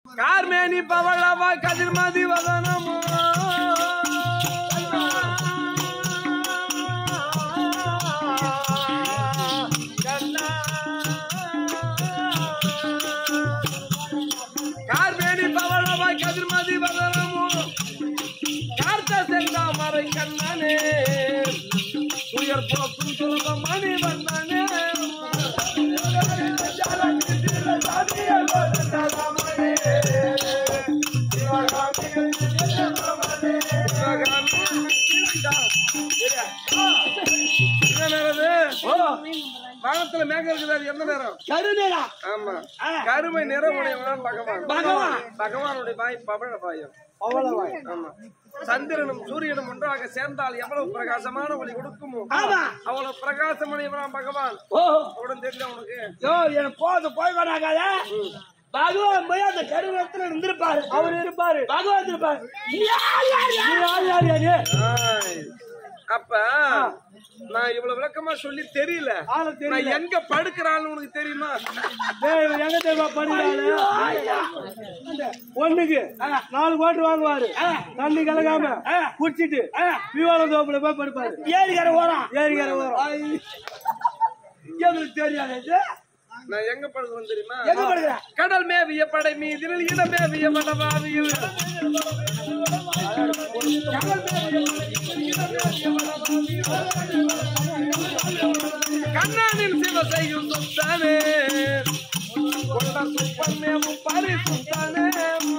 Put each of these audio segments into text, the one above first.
கார்மேனி பவளவா கதிர்மதி வதனமோ கார்மேனி பவளவா கதிர்மதி வதனமோ கார்த்த செந்தாமரை கண்ணனே உயர் போக்கும் சுலப மணி வண்ணனே வானத்துல மேகம் இருக்குது அது எந்த நேரம் கருணேடா ஆமா கருமை நிறம் உடையவன் பகவான் பகவான். பகவானுடைய வாய் பவழ வாயம் அவ்வளவாய் ஆமா சந்திரனும் சூரியனும் ஒன்றாக சேர்ந்தால் எவ்வளவு பிரகாசமான ஒளி கொடுக்குமோ ஆமா. அவ்வளவு பிரகாசமடையவன் பகவான் ஓ உடன் தெரியல உனக்கு யோ எனக்கு போது போய் வேணாக்காத பகவான் போய் அந்த கருவத்துல இருந்திருப்பாரு அவர் இருப்பாரு பகவான் இருப்பாரு யார் யார் யார் யார் யார் யார் ஆய். அப்ப நான் இவ்வளவு விளக்கமா சொல்லி தெரியல ஆள தெரியல. நான் எங்க படுக்கிறான்னு உனக்கு தெரியுமா டேய், இவர் எங்க தெரியுமா பண்ணிட்டாரு ஒண்ணுக்கு நாலு கோட்டு வாங்குவாரு தண்ணி கலக்காம குடிச்சிட்டு விவாத தோப்புல போய் படுப்பாரு ஏரிக்கரை ஓரம் ஏரிக்கரை ஓரம் எங்களுக்கு தெரியாது இது. நான் எங்க படுக்கிறேன் தெரியுமா எங்க படுக்கிற கடல் மேவிய படை மீதில் இடம் மேவிய வடவாவியில் கண்ணானின் சிவ செய்யும் சுத்தானே கொண்ட சுப்பன்னேவும் பரிசுத்தானே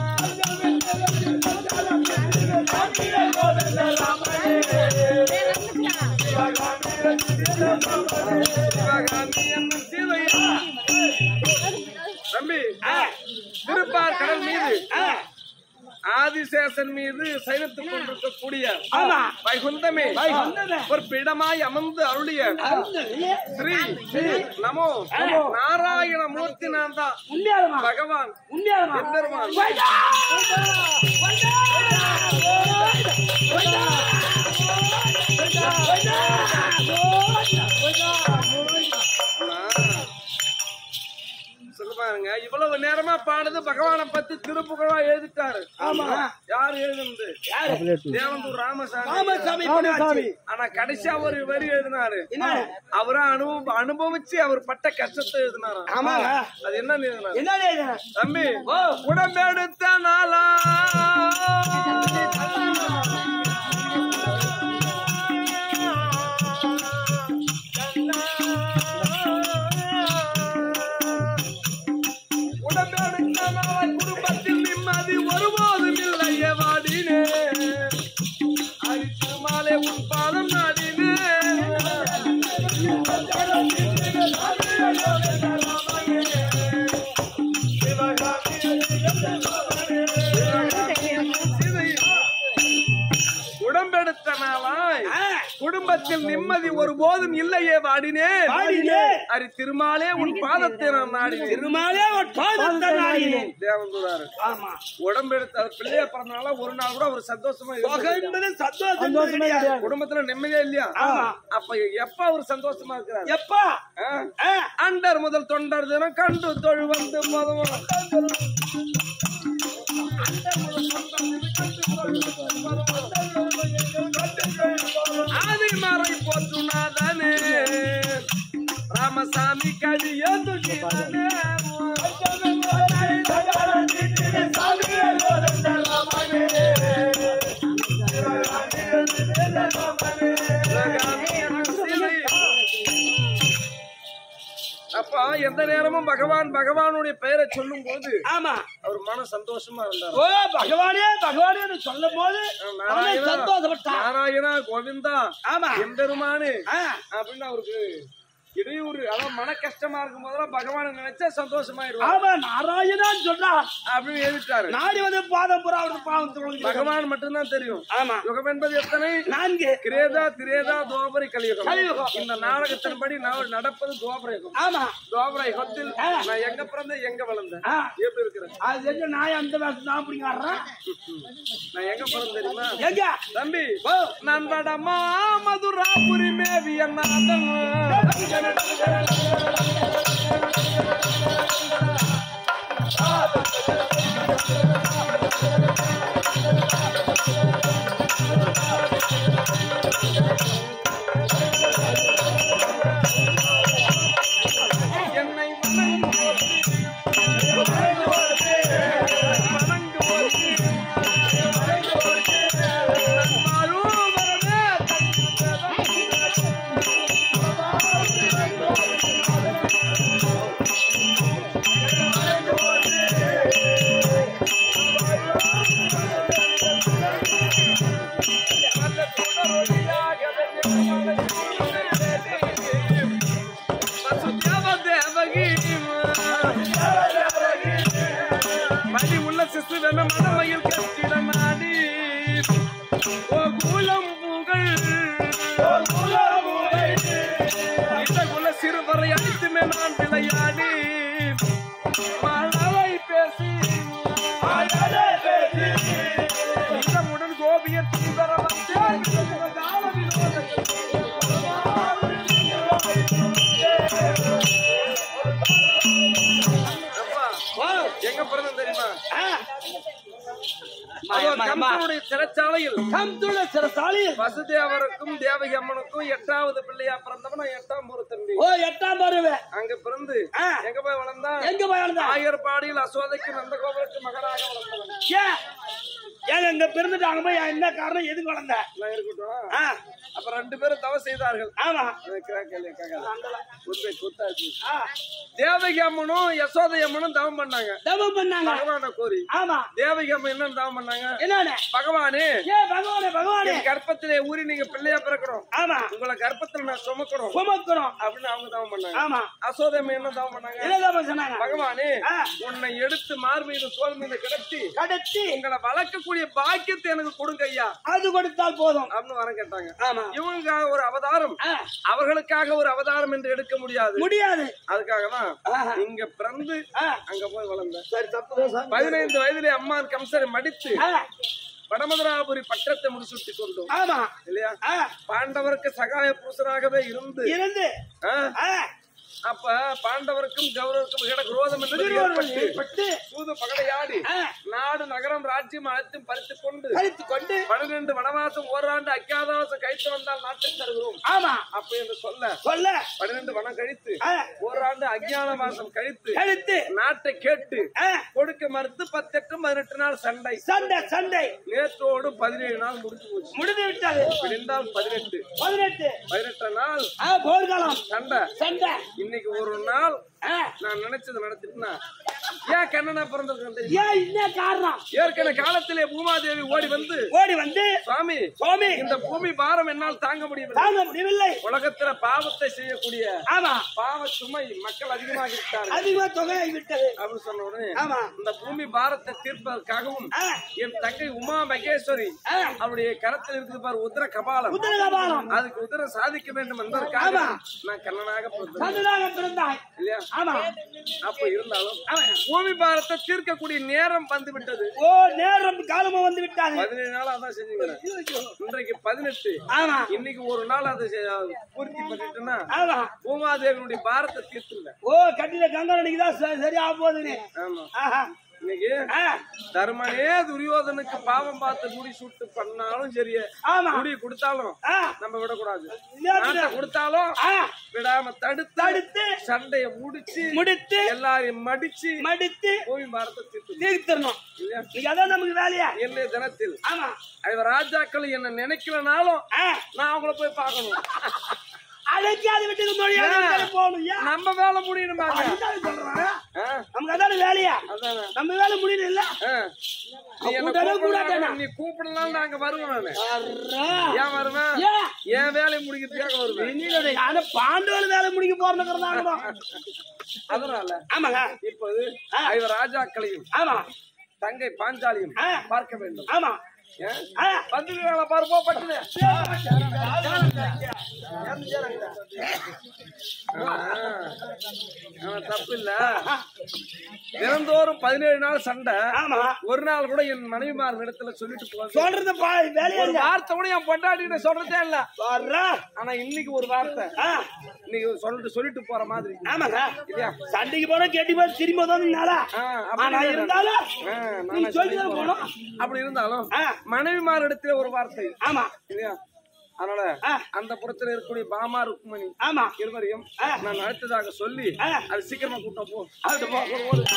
சிவகாமி என்னும் சிவையா தம்பி திருப்பார் கடல் மீது ஆதிசேஷன் மீது சைனத்துக் கொண்டிருக்கக்கூடிய ஆமா. வைகுந்தமே வைகுந்தமே. ஒரு பிடமாய் அமர்ந்து அருளிய ஸ்ரீ நமோ நமோ. நாராயண மூர்த்தி நான் தான் உண்மையாலுமா பகவான் உண்மையாலுமா எம்பெருமான் வைடா! வைடா! வைடா! வைடா! வைடா! சொல்ல பாருங்க இவ்வளவு நேரமா பாடுது பகவானை பத்தி திருப்புகழா எழுதிட்டாரு ஆமா. யார் எழுதுனது யாரு? தேவந்தூர் ராமசாமி ராமசாமி பொன்னாச்சி. ஆனா கடைசியா ஒரு வரி எழுதினாரு என்ன? அவரா அனுபவ அனுபவிச்சு அவர் பட்ட கஷ்டத்தை எழுதினாரு ஆமாங்க. அது என்ன எழுதினாரு என்னடா இது? தம்பி உடம்பெடுத்த நாளா உடம்பெடுத்த நாள் குடும்பத்தில் நிம்மதி ஒருபோதும் இல்லையே வாடினே அரித்துமாலே உன் பாதம் நாடினே உடம்பெடுத்த நாளாய் ஆ, குடும்பத்தில் நிம்மதி ஒருபோதும் இல்லையே வாடினே பாடினே. அரி திருமாலே உன் பாதத்தை நான் நாடினேன் திருமாலே ஒரு பாதத்தை நாடினேன். தேவந்தூராரு ஆமா. உடம்பெடுத்த அது பிள்ளைய பிறந்தனால ஒரு நாள் கூட அவர் சந்தோஷமா தொகை இருக்காரு என்பது சந்தோஷம் கிடையாது. குடும்பத்துல நிம்மதியா இல்லையா ஆமா. அப்ப எப்ப அவர் சந்தோஷமா இருக்கிறாரு எப்பா ஆ? ஆ, அண்டர் முதல் தொண்டர் தினம் கண்டு தொழு வந்து மதம் ஆதிமறை போற்றுனாதானே ராமசாமி கடி ஏந்துகிறானே அப்பா எந்த நேரமும் பகவான் பகவானுடைய பெயரை சொல்லும் போது ஆமா அவர் மன சந்தோஷமா இருந்தார் ஓ பகவானே பகவானே சொல்லும் போது நாராயணா சந்தோஷப்பட்டான் நாராயணா கோவிந்தா ஆமா எம்பெருமானு ஆ, அப்படின்னு அவருக்கு இடையூறு அதான் மன கஷ்டமா இருக்கும் போதெல்லாம் பகவானை நினைச்சா சந்தோஷமாயிடுவார் ஆமா நாராயணான்னு சொன்னான் அப்படின்னு எழுதிட்டாரு நாடி வந்து பாதம் புறா அவருக்கு பாவம் தொழுகிறது. பகவான் மட்டும்தான் தெரியும் ஆமா யுகம் என்பது எத்தனை நான்கு கிரேதா திரேதா துவாபரி கலியுகம் கலியுகம். இந்த நாடகத்தின்படி நான் நடப்பது துவாபர யுகம் ஆமா துவாபர யுகத்தில் ஆ. நான் எங்க பிறந்தேன் எங்க வளர்ந்தேன் ஆ, எப்படி இருக்கிறேன் அது எங்க நாய் அந்த வேஷம் தான் பிடிங்க வர்றான் நான் எங்க பிறந்தேன் தெரியுமா எங்க தம்பி நான் வடமா மதுராபுரி மேவிய நாதன் சிசுவென மனமையில் கட்டிட நாடி ஓ குலம் புகழ் இந்த குல சிறுவரை அழைத்துமே நான் விளையாடி மழலை பேசி இதமுடன் கோபியர் தீவிர வந்தேன் அப்பா, எங்க பிறந்தது தெரியுமா அதோ கம்பனுடைய சிறைச்சாலையில் கம்துள்ள சிறசாலியில் வசுதேவருக்கும் தேவகி அம்மனுக்கும் எட்டாவது பிள்ளையா பிறந்தவன் எட்டாம் பொறு தம்பி ஓ எட்டாம் பருவ அங்க பிறந்து ஆ. எங்க போய் வளர்ந்தான் எங்க போய் வளர்ந்தா ஆயர்பாடியில் அசோதைக்கு நந்தகோபுரத்து மகனாக வளர்ந்தவன் ஏன் ஏங்க இங்க பிறந்துட்டு அங்க போய் என்ன காரணம் எதுக்கு வளர்ந்த எல்லாம் இருக்கட்டும் ஆ, அப்ப ரெண்டு பேரும் தவம் செய்தார்கள் ஆமா அதை கே- கேளு, கேட்காத. உண்மை கூத்தாச்சு. ஆ, தேவகி அம்மனும் யசோதை அம்மனும் தவம் பண்ணாங்க தவம் பண்ணாங்க பகவான கோரி ஆமா தேவகி அம்மன் என்ன தவம் பண்ணாங்க என்னன்னு பகவானே ஏ பகவானே பகவானே என் கர்ப்பத்திலே ஊறி நீங்க பிள்ளையா பிறக்கணும் ஆமா உங்களை கர்ப்பத்துல நான் சுமக்கணும் சுமக்கிறோம் அப்படின்னு அவங்க தவம் பண்ணாங்க ஆமா அசோதை அம்மன் என்ன தவம் பண்ணாங்க என்ன தவம் சொன்னாங்க பகவானே ஆ. உன்னை எடுத்து மார் மீது தோல் மீது கிடத்தி கடத்தி உங்களை வளர்க்கக்கூடிய பாக்கியத்தை எனக்கு கொடுங்க ஐயா அது கொடுத்தால் போதும் அப்படின்னு வரம் கேட்டாங்க ஆமா இவங்களுக்காக ஒரு அவதாரம் ஆ, அவர்களுக்காக ஒரு அவதாரம் என்று எடுக்க முடியாது முடியாது அதுக்காக தான் ஆஹா. இங்க பிறந்து ஆ, அங்க போய் வளர்ந்த சரி தப்பு சார் பதினைந்து வயதிலே அம்மான் கம்சரை மடித்து ஆ, வடமதுராபுரி பட்டத்தை முடிச்சுட்டு கொண்டோம் ஆமா இல்லையா ஆ, பாண்டவருக்கு சகாய புருஷராகவே இருந்து இருந்து ஆ, ஆ, அப்ப பாண்டவருக்கும் கௌரவருக்கும் இட குரோதம் என்பது ஏற்பட்டு பட்டு சூது பகடையாடி ஆ, நாடு நகரம் ராஜ்யம் அனைத்தும் பறித்துக் கொண்டு கழித்து கொண்டு பன்னிரண்டு வனவாசம் ஓராண்டு அஜாதவாசம் கழித்து வந்தால் நாட்டை தருகிறோம் ஆமா அப்ப என்று சொல்ல சொல்ல பன்னிரண்டு வனம் கழித்து ஆ, ஓராண்டு அஜ்ஞான வாசம் கழித்து கழித்து நாட்டை கேட்டு ஆ, கொடுக்க மறுத்து பத்தெட்டு பதினெட்டு நாள் சண்டை சண்டை சண்டை நேற்றோடு பதினேழு நாள் முடிஞ்சு போச்சு முடிந்து விட்டது விடிந்தால் பதினெட்டு பதினெட்டு பதினெட்டு நாள் ஆ, போர்க்காலம் சண்டை சண்டை இன்னைக்கு ஒரு நாள் ஆ, நான் நினைச்சது நடத்திட்டுனா ஏன் கண்ணனா பிறந்திருக்கேன் தெரியுமா? ஏன் என்ன காரணம் ஏற்கனவே காலத்திலே பூமாதேவி ஓடி வந்து ஓடி வந்து சுவாமி சுவாமி இந்த பூமி பாரம் என்னால் தாங்க முடியவில்லை தாங்க முடியவில்லை உலகத்துல பாவத்தை செய்யக்கூடிய ஆமா பாவ சுமை மக்கள் அதிகமாக இருக்கிறார்கள் அதிகமா தொகை விட்டது அப்படின்னு சொன்ன உடனே ஆமா இந்த பூமி பாரத்தை தீர்ப்பதற்காகவும் ஆ, என் தங்கை உமா மகேஸ்வரி ஆ, அவருடைய கரத்தில் இருக்குது பாரு உத்தர கபாலம் உத்தரகபாலம் அதுக்கு உத்தர சாதிக்க வேண்டும் என்பதற்காக ஆமா. நான் கண்ணனாக பிறந்தேன் சந்தனாக பிறந்தாய் இல்லையா ஆமா அப்ப இருந்தாலும் பூமி பாரத்தை தீர்க்கக்கூடிய நேரம் வந்து விட்டது ஓ நேரம் காலமா வந்து விட்டாது பதினேழு நாள் அதான் செஞ்சுக்கிறேன் இன்றைக்கு பதினெட்டு ஆமா இன்னைக்கு ஒரு நாள் அதை செ- பூர்த்தி பண்ணிட்டுன்னா ஆமா பூமாதேவினுடைய பாரத்தை தீர்த்துருவேன் ஓ கட்டில கங்கா நடிக்குதான் ச- சரியா போகுதுன்னு ஆமா ஆஹா இன்னைக்கு ஆ, தர்மனே துரியோதனுக்கு பாவம் பார்த்து முடி சூட்டு பண்ணாலும் சரியே ஆமா முடி கொடுத்தாலும் ஆ, நம்ம விடக்கூடாது இல்ல, நாட்டை கொடுத்தாலும் ஆ, விடாம தடுத்து தடுத்து சண்டைய முடிச்சு முடித்து எல்லாரையும் மடிச்சு மடித்து பூமி பாரத்தை தீர்த்து தீர்த்தரணும் இல்லையா இன்னைக்கு அதான் நமக்கு வேலையா இன்றைய தினத்தில் ஆமா அவர் ராஜாக்கள் என்ன நினைக்கலனாலும் ஆ, நான் அவங்கள போய் பார்க்கணும் அழைக்காத வீட்டுக்கு மொழியாக போகணும் ஏன் நம்ம வேலை முடியணுமாங்க அதுதான் சொல்றேன். ஆ, நமக்கு அதான வேலையா அதானே. நம்ம வேலை முடியல இல்ல ஆ. நீ என்ன கூப்பிடவே கூப்பிடலாம், கூடாதானே? நீ கூப்பிடலாம் நாங்க வருவேன் நானு அர்ரா. ஏன் வருவேன் ஏன் என் வேலையை முடிக்கிறதுக்காக வருவேன் நீங்களே ஆனா பாண்டவர் வேலை முடிக்க போறதுங்கிறதாங்க அதனால ஆமாங்க இப்போது ஐவர் ராஜாக்களையும் ஆமா தங்கை பாஞ்சாலியும் ஆ. பார்க்க வேண்டும் ஆமா ஏன்? ஆ. வந்துருக்காங்களா பாருப்போ பட்டுது தப்பு இல்ல தினந்தோறும் பதினேழு நாள் சண்டை ஆமா ஒரு நாள் கூட என் மனைவிமார் இடத்துல சொல்லிட்டு போவாங்க சொல்றது பா- வேலையா ஒரு இல்ல வார்த்தை கூட என் பொண்டாட்டிகிட்ட சொல்றதே இல்ல வர்றா. ஆனா இன்னைக்கு ஒரு வார்த்தை ஆ, இன்னைக்கு சொல்லிட்டு சொல்லிட்டு போற மாதிரி ஆமாங்க இல்லையா சண்டைக்கு போனா கேட்டி போய் திரும்பி வந்தோம்னாலா ஆ, அப்படி ஆனா இல்லை. இருந்தாலும் ஆ, நீ நானா சொல்லி தான் போனோம் அப்படி இருந்தாலும் ஆ. மனைவிமார் இடத்துல ஒரு வார்த்தை ஆமா இல்லையா அதனால ஆ. அந்த புறத்துல இருக்கக்கூடிய பாமா ருக்மணி ஆமா இருவரையும் ஆ. நான் அடுத்ததாக சொல்லி ஆ. அது சீக்கிரமா கூட்டம் போ அது போ, போ, ஓடு.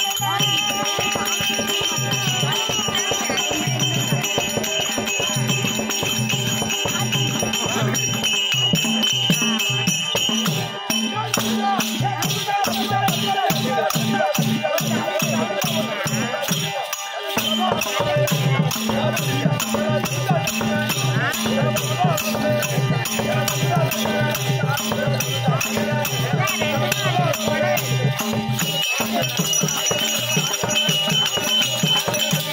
Thank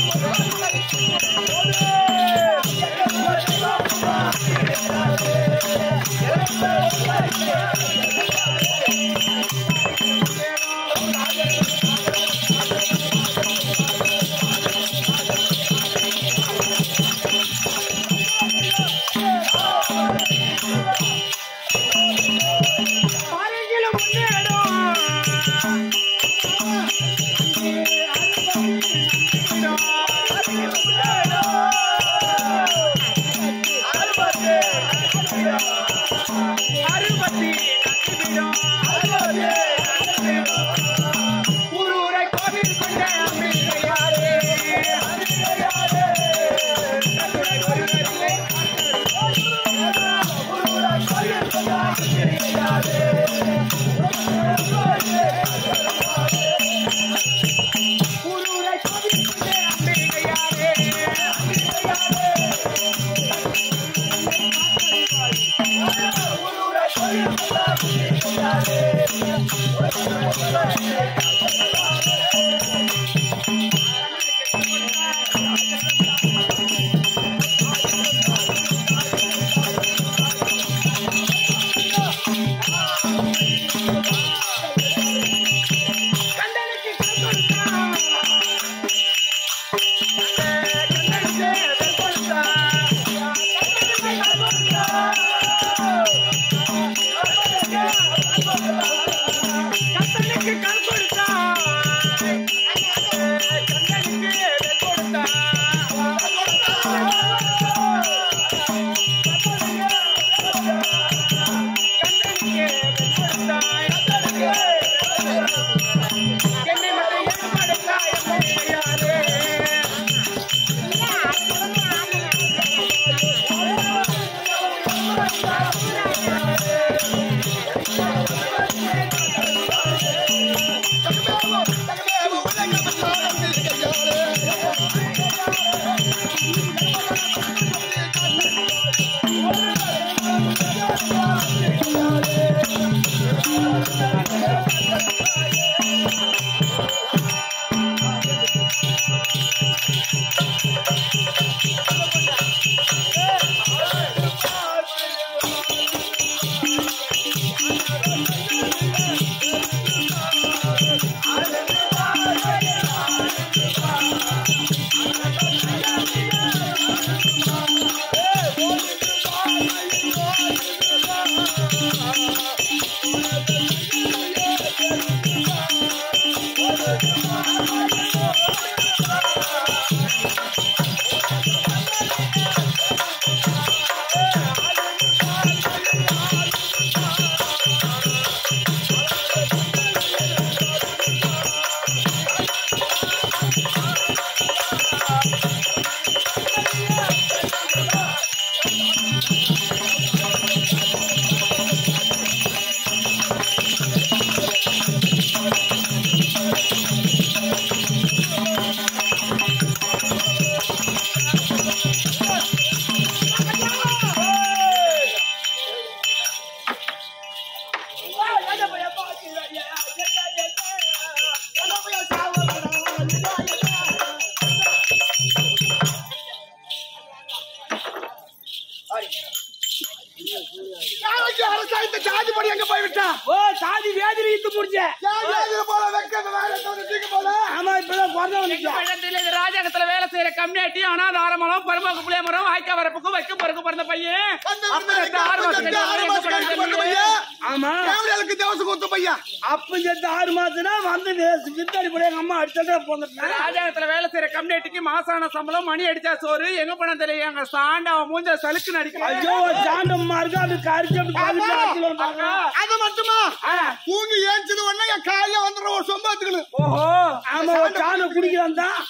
அரசாங்கத்தை ஜாதி படி எங்க போய் விட்டா ஓ சாதி வேதிரி இத்து முடிச்ச ஜாதி போல வெக்க வேற தூக்கி போல ஆமா இப்பதான் பிறந்த வந்துச்சா பழத்தில் இது ராஜகத்துல வேலை செய்யற கம்யூனிட்டி அனாதார மரம் பருமக்கு புளிய மரம் வாய்க்கா வரப்புக்கு வைக்க பிறகு பிறந்த பையன் அப்ப ரெண்டு ஆறு மாசம் கழிச்சு ஆறு எங்க மாசம் கழிச்சு போனான்னு பிறந்த தெரியல. பையன். ஆமா கேவலியாளுக்கு தேவசம் கொடுத்த பையன் அப்ப சேர்த்து ஆறு மாசம்னா வந்து வித்தாடி போய் எங்க அம்மா அடிச்சதே போந்துட்டேன் ராஜகத்துல வேலை செய்யற கம்யூனிட்டிக்கு மாசான சம்பளம் மணி அடிச்சா சோறு எங்க போனா தெரியும் எங்க சாண்ட அவன் மூஞ்ச சலுக்கு நடிக்கிறான் ஐயோ சாண்டம்மா இருக்கு அது கரிச்சட்டு கரிச்சு அடிச்சு பாக்கலாம் அது மட்டுமா தூங்கி ஏஞ்சது உடனே என் காலையில வந்துடுற ஒரு சொம்பாத்துக்கணும் ஓஹோ ஆமா ஒரு சாணம் குடிக்கிறான் தான்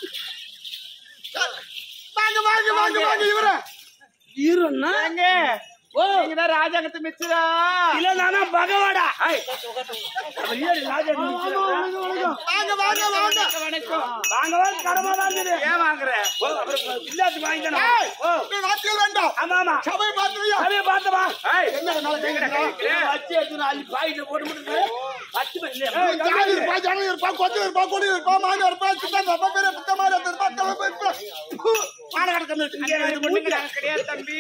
வாங்க வாங்க வாங்க வாங்க இவர இருன்னா எங்க ஓ நீங்கதான் ராஜாங்கத்து மிச்சரா இல்ல நானா பகவாடா ஐய், அவர் ஏறி ராஜா நிக்கிறா. வாங்க வாங்க வாங்க வணக்கம் வாங்க வாங்க கடமை தான் இருக்குது ஏன் வாங்குற ஓ அப்புறம் இல்லாத்து வாங்கிக்கணும் ஏய், ஓ நீ வார்த்தைகள் வேண்டாம் ஆமா ஆமா சபை பார்த்துவியா அதே பார்த்தமா ஏய், என்ன நாளைக்கு எங்கடா கை வைக்கிற? வச்சு எடுத்து அள்ளி பாயிட்டு போட்டு முடிச்சு பத்து மணி ஜாதி இருப்பா ஜனங்க இருப்பா கொத்து இருப்பா கொடி இருப்பா மாங்க இருப்பா சின்ன இருப்பா பெரிய புத்த மாதிரி இருப்பா கிளம்பு இருப்பா மாநகர கண்ணு இங்க ரெண்டு பொண்ணுங்க நாங்க கிடையாது தம்பி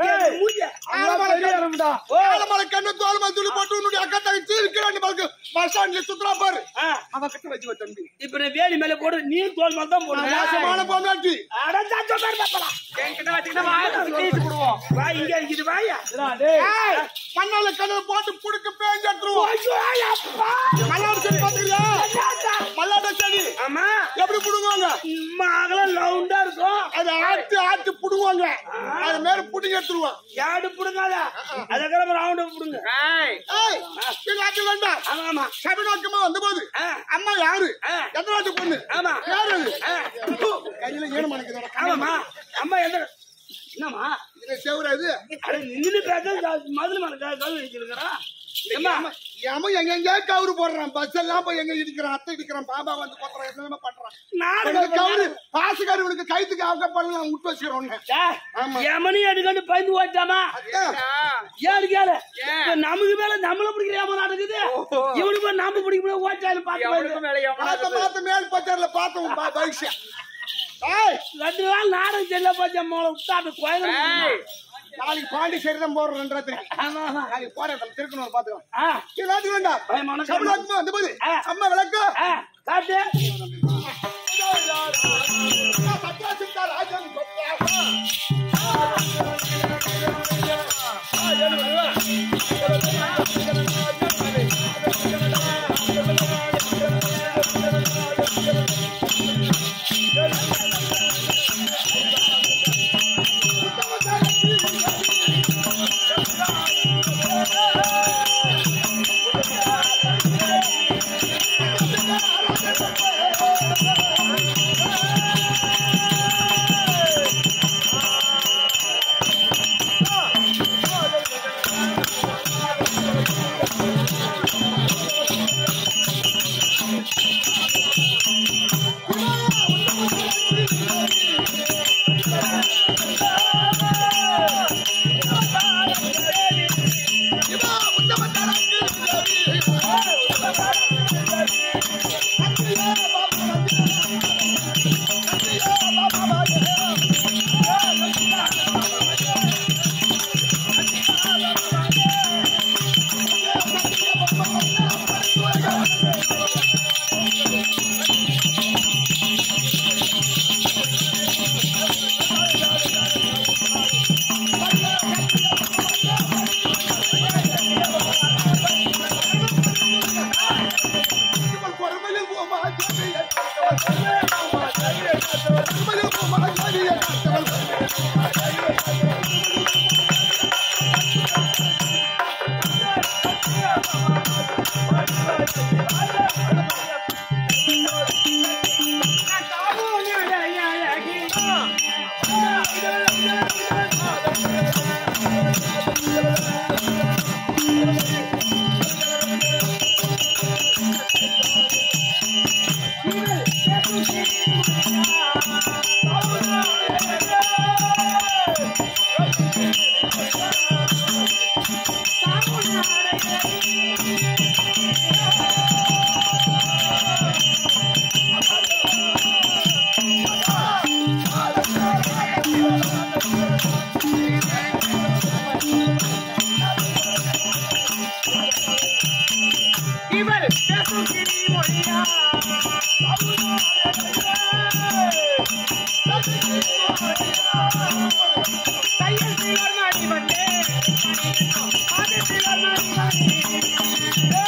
ஆலமலை கண்ணு தோல் மதுளி போட்டு உன்னுடைய அக்கா தங்கச்சி இருக்கிறான் பாருங்க பஸ் ஸ்டாண்ட்ல சுத்துறா பாரு அவ கிட்ட வச்சு தம்பி இப்ப நான் வேலி மேல போடு நீ தோல் மேல தான் போடுற நாசமான பொம்னாட்டி அடச்சாச்சோ பேர் பாப்பலாம் என்கிட்ட வச்சுக்கிட்ட வாயை சுத்திட்டு போடுவோம் வா இங்க இருக்குது வாயா மண்ணால கண்ணு போட்டு புடுக்கு பேஞ்சு எடுத்துருவோம் மல்லாடு செடி பாத்துக்கிறியா மல்லாட செடி ஆமா எப்படி புடுங்குவாங்க மகளம் லவுண்டா இருக்கும் அதை ஆட்டி ஆட்டி புடுங்குவாங்க அது மேல புடுங்கி எடுத்துருவான் யாடு புடுங்காத அதுக்கப்புறம் ரவுண்டு புடுங்க ஏய், ஏய் இது ஆட்டி வேண்டாம் ஆமா ஆமா சபை நோக்கமா வந்தபோது ஆ. அம்மா யாரு ஆ. எத்தனை வாட்டி பொண்ணு ஆமா. யாரு அது ஆ. ஹு, கையில ஏழு மணிக்கு ஆமாமா அம்மா எந்த என்னம்மா செவரா இது அட நின்னு பேச மதுரை மேல கல் வச்சிருக்கிறா அம்மா எம எங்க எங்க கவுரு போடுறான் பஸ் எல்லாம் போய் எங்க இடிக்கிறான் அத்தை இடிக்கிறான் பாபா வந்து கொத்துறான் என்னென்ன பண்றான் நானும் கவுரு பாசுக்காரர்களுக்கு கைத்துக்கு அவங்க பண்ணலாம் விட்டு வச்சுக்கிறோம் ஆமா. எமனி எடுக்கண்டு பயந்து ஓட்டாமா ஏழு கேளு இப்ப நமக்கு மேல நம்மள பிடிக்கிற ஏமா நடக்குது இவனுக்கு போய் நாம பிடிக்க முடியாது ஓட்டாலும் பார்த்து எவனுக்கும் வேலை எவனா பார்த்த பார்த்த மேல் பச்சாரில் பார்த்தவன் பா பைக்ஸா ஏய் ரெண்டு நாள் நாடகம் செல்ல போச்சு மோளை விட்டா அப்படி கோயில் ஏய், நாளைக்கு பாண்டிச்சேரி தான் போடுறோம் ரெண்டு ராத்திரி ஆமா ஆமா நாளைக்கு போறேன் திருக்கணும் பாத்துக்கலாம் ஆ எல்லாத்தையும் வேண்டாம் பயமான சபலாக்குமா அந்த போது ஆ. அம்மா விளக்கு ஆ காட்டு சத்ராசித்தா ராஜன் கொத்தாப்பா. இவன் பொறுமையில் போமா ஜாதியை பொறுமையில் போமா ஜாதியை இவள் பேசும் கிளி மொழியா கையில் சிலர் நாடி வந்தே அது சிலர் நாடி வந்தே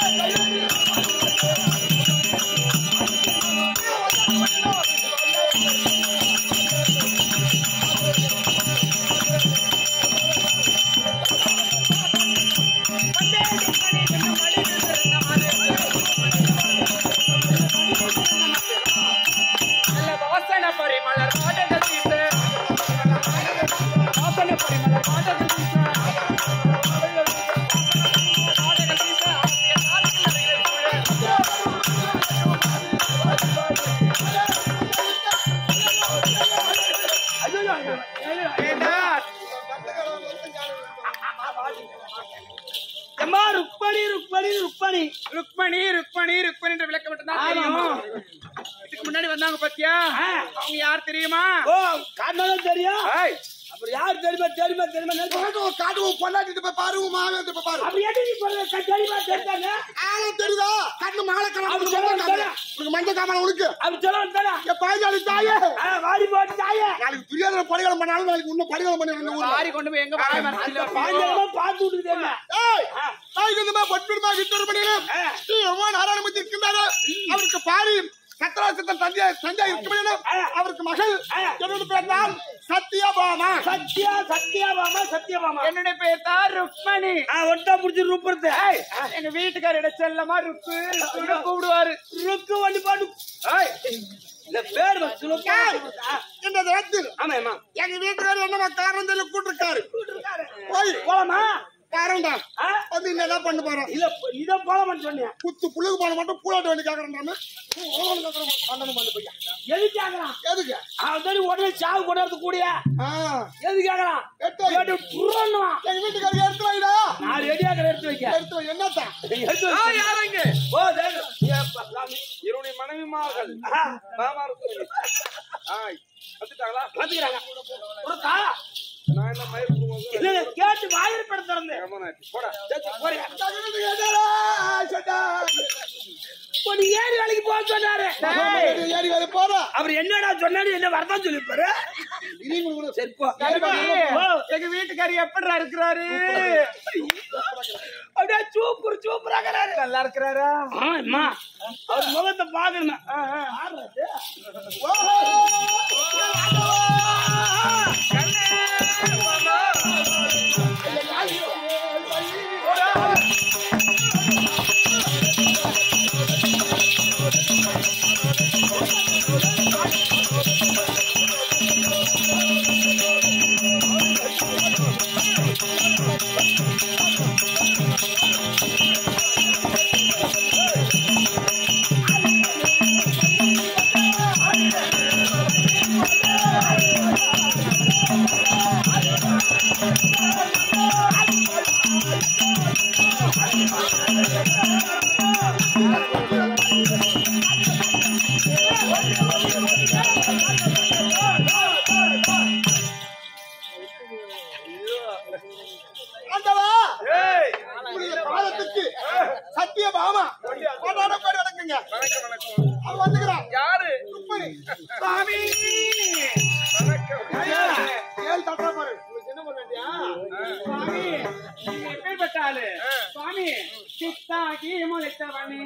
நல்ல வாசன பரிமளர் பாடங்கள் வீச. வாசன பரிமளர் பாடங்கள் வீச. பாடங்கள் வீச. ஆசிய நாட்கள் நிறைய சூழ. ஏண்டா? அம்மா ருக்மணி ருக்மணி ருக்மணி ருக்மணி ருக்மணி ருக்மணி என்ற விளக்கம் மட்டும்தான் தெரியும் இதுக்கு முன்னாடி வந்தாங்க பாத்தியா அவங்க யார் தெரியுமா ஓ காட்டினாலும் தெரியும் ஏய், அப்புறம் யார் தெரியுமா தெரியுமா தெரியுமா நினைச்சு- காட்டுவோம் காட்டுவோம் பொண்டாட்டிட்டு போய் பாரு உன் மாமன் போய் பாரு அப்படி எப்படி நீ சொல்ற க- தெரியுமா தெரிஞ்சாங்க ஆளும் தெரியுதா காட்டுல மாலை கலர் அப்படி உனக்கு சொல்ல மஞ்சள் காமலை. உனக்கு மஞ்சள் காமலை உனக்கு அப்படி சொல்ல வந்தாடா என் பாஞ்சாலி தாயே வாடி போட்டு தாயே நாளைக்கு துரியாதன பரிகாரம் பண்ணாலும் நாளைக்கு இன்னும் பரிகாரம் பண்ணி இந்த ஊர்ல லாரி கொண்டு போய் எங்க பாய் மரத்துல வைப்பீங்க? பாஞ்சலமா பார்த்து விட்டுது என்ன ஏய் தாய்க்கு இந்த மாதிரி பட்பிடுமா விட்டு பண்ணிடும் ஸ்ரீ எவ்வளவு நாராயணமூர்த்தி இருக்கின்றாரோ அவருக்கு பாரி சத்ராசித்தன் தந்தையா தந்தையா இருக்க அவருக்கு மகள் என்னோட பேர் தான் சத்யபாமா சத்யா சத்யாபாமா சத்யபாமா என்னுடைய பேர் தான் ருக்மணி ஆ ஒட்டா புடிச்சு ரூபுறது ஏய், எங்க வீட்டுக்காரர் செல்லமா ருக்கு ருக்குன்னு கூப்பிடுவாரு ருக்கு வண்டி பாட்டு ஏய், இந்த பேர் வச்சு ருக்கு. ஆ, இந்த நேரத்தில் ஆமா ஆமா எங்க வீட்டுக்காரர் என்னமா காரணம் சொல்லி கூட்டிருக்காரு போய் போலாமா காரணம் தான் ஆ? வந்து என்ன பண்ண போறோம் இல்ல இத போலாமான்னு சொன்னேன் குத்து புழுகு போன மட்டும் பூலாட்ட வேண்டி கேக்குறேன் பண்ணணும் பண்ணு பையா எதுக்கு கேக்குறான் எதுக்கு அவன் தானே உடனே சாவு கொண்டாடுறது கூடிய ஆ, எதுக்கு கேக்குறான் எட்டு வை. கேட்டு புறன்னுவான். எங்க வீட்டுக்காரர் எடுத்து வைடா நான் ரெடியா கடை எடுத்து வைக்க எடுத்து வை என்னத்தான் எடுத்து ஆ, வைக்க. யாருங்க ஓ தேங்க. ஏப்பா, சாமி. என்னுடைய மனைவிமார்கள் ஆ, மாமா இருக்கு ஆய் வந்துட்டாங்களா வந்துக்கிறாங்க. கொடுத்தா? நான் என்ன மயிர் குடும்பம் இல்ல, இல்ல, கேட்டு வாயிற்பட திறந்து. போடா போறியா? இப்போ நீ ஏறி வேலைக்கு போக சொன்னாரு ஏறி வேலை போறா அவர் என்னடா சொன்னாரு என்ன வரதான் சொல்லிருப்பாரு சரி போ ஓ, எங்க வீட்டுக்காரர் எப்படிடா இருக்கிறாரு அப்படியே சூப்பர் சூப்பராகிறாரு நல்லா இருக்கிறாரா ஆமா அவர் முகத்தை பாக்கணும் ஆண்டவா உங்களுடைய பாதத்துக்கு சத்திய பாமா கொண்டாட பேர் வணக்கங்க வணக்கம் வணக்கம் அவன் வந்துக்கிறான் யாரு ருக்மணி. சாமி ஏழு தட்டுறா பாரு உங்களுக்கு என்ன பண்ணாட்டியா சுவாமி நீங்க எப்பேற்பட்ட ஆளு சுவாமி சித்தாகி முளைத்தவனே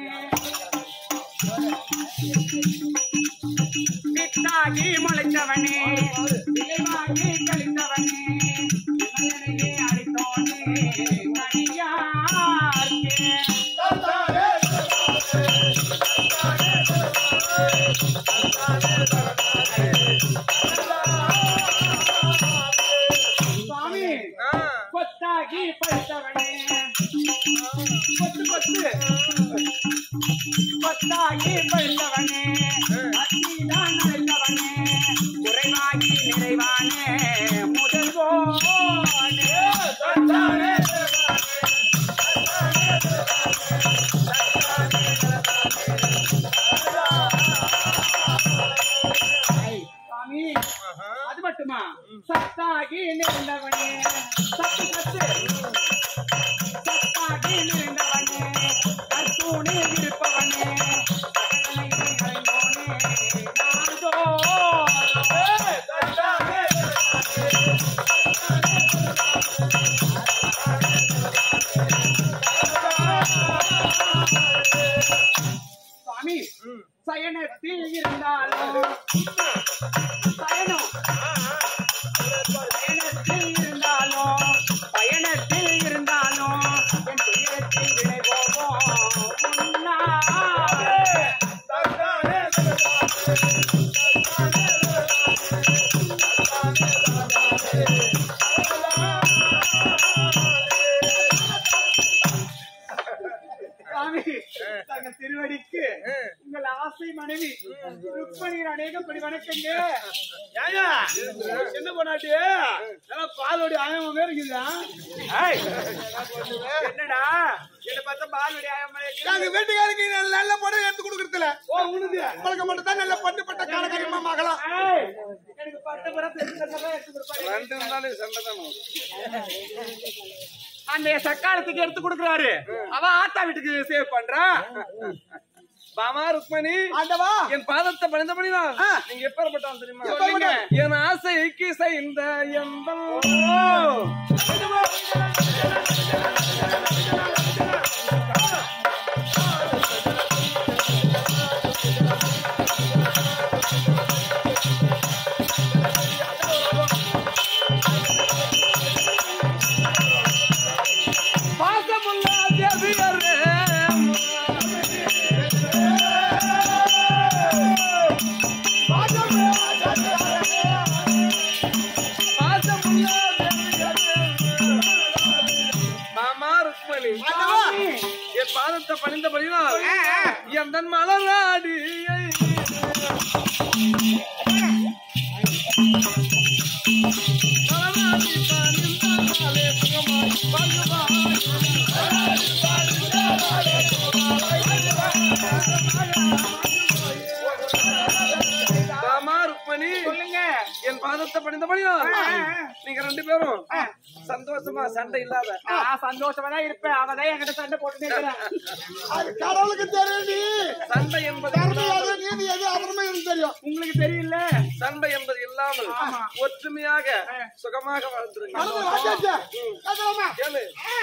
சித்தாகி முளைத்தவனே விளைவாகி கழித்தவனே இமயனையே அழைத்தோனே கனியார்க்கே சுவாமி ஆ, கொத்தாகி பழுத்தவனே கொத்து கொத்து கொத்தாகி பழுத்தவனே அத்திதான் அழைத்தவனே குறைவாகி நிறைவானே முதல்வோனே கொத்தானே சாமி அது மட்டுமா சத்தாகி நிறைந்தவனே சத்து சத்து சத்தாகி நிறைந்தவனே கற்பூனே இருப்பவனே சகலனை அறைந்தோனே நாள்தோறும் சத்தாகி சுவாமி சயனத்தில் இருந்தாலும் பயணம் பயணத்தில் இருந்தாலும் பயணத்தில் இருந்தாலும் ருக்மணியின் அநேகப்படி வணக்கங்க ஏங்க சின்ன பொண்ணாட்டி நல்லா பாலோடி ஆயமா மாரி இருக்குதா ஏய், என்னடா என்ன பார்த்தா பாலுடைய ஆயம்மா இருக்கு. நாங்க வீட்டுக்காரங்க நல்ல நல்ல பொண்ணு எடுத்து கொடுக்கறதுல ஓ உனது உங்களுக்கு மட்டும் தான் நல்ல பட்டு பட்ட காலகரியமா மகளா ஏய், எனக்கு பட்ட பிறகு எடுத்து கொடுப்பாரு ரெண்டு இருந்தாலும் சண்டை தான் வரும். அந்த சக்காலத்துக்கு எடுத்து கொடுக்குறாரு அவன் ஆத்தா வீட்டுக்கு சேவ் பண்றான் பாமா ருக்மணி ஆண்டவா என் பாதத்தை பணிந்தபடினா நீங்க எப்பேற்பட்டவன் தெரியுமா சொல்லுங்க. என் ஆசைக்கு செய்த எந்த பாசமுள்ள தேவியரே பாசமுள்ள தேவியரே மாமா ருக்மணி என் பாதத்தை பணிந்தபடினால் என் தன் மலராடியை மலராடி பணிந்தாலே சுகமாய் பங்குவாய். மாமா ருக்மணி சொல்லுங்க என் பாதத்தை பணிந்தபடினால் நீங்க ரெண்டு பேரும் சந்தோஷமா சண்டை இல்லாத நான் சந்தோஷமா தான் இருப்பேன் அவன் தான் என்கிட்ட சண்டை போட்டுட்டே இருக்கிறான் அது கடவுளுக்கு தெரியும் நீ சண்டை என்பது தர்மம் இல்லாமல் எது நீதி எது அதர்மம் எனக்கு தெரியும் உங்களுக்கு தெரியல சண்டை என்பது இல்லாமல் ஒற்றுமையாக சுகமாக வாழ்ந்துருங்க கடவுள் வாசியாச்சே. கேட்கலாமா? கேளு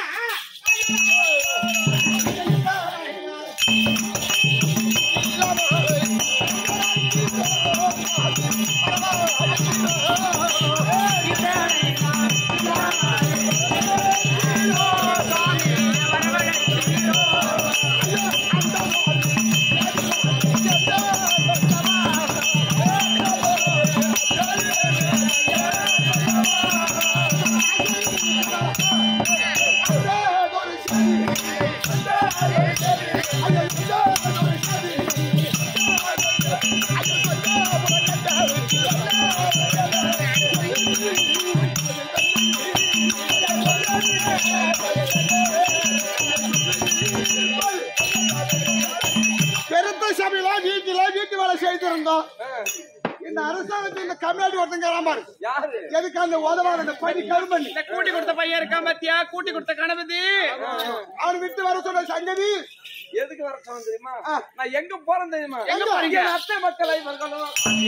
பெருத்த சபையில வீட்டுல வீட்டு வேலை செய்திருந்தோம் இந்த அரசாங்கத்தில் இந்த கம்யூனிட்டி ஒருத்தங்க பாரு யாரு எதுக்கு அந்த உதவாத அந்த படி கருமணி இந்த கூட்டி கொடுத்த பையன் இருக்கான் பாத்தியா கூட்டி கொடுத்த கணபதி அவன் விட்டு வர சொன்ன சங்கதி எதுக்கு வர சொன்னேன் தெரியுமா நான் எங்க போறேன் தெரியுமா எங்க போறீங்க? என் அத்தை மக்களை இவர்களும்